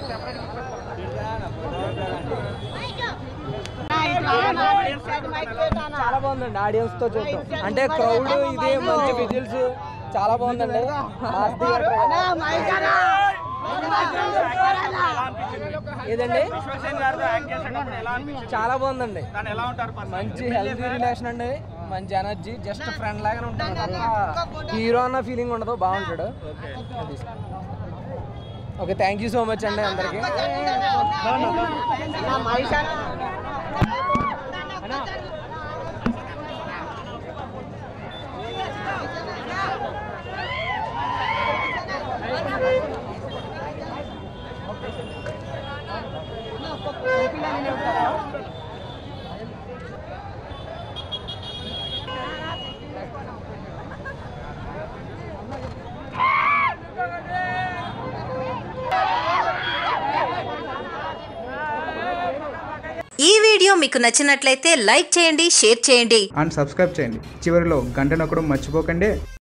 చాలా బాగుందండి ఆడియన్స్ తో చూడటం అంటే క్రౌడ్ ఇది మంచి విజిల్స్ చాలా బాగుందండి మాస్ థియేటర్ ఏదండి చాలా బాగుందండి మంచి హెల్తీ రిలేషన్ అండి మంచి ఎనర్జీ జస్ట్ ఫ్రెండ్ లాగానే ఉంటాడు తప్ప హీరో అన్న ఫీలింగ్ ఉండదు బాగుంటాడు okay thank you so much అండి అందరికి ఈ వీడియో మీకు నచ్చినట్లయితే లైక్ చేయండి షేర్ చేయండి అండ్ సబ్స్క్రైబ్ చేయండి చివరిలో గంట నొక్కడం మర్చిపోకండి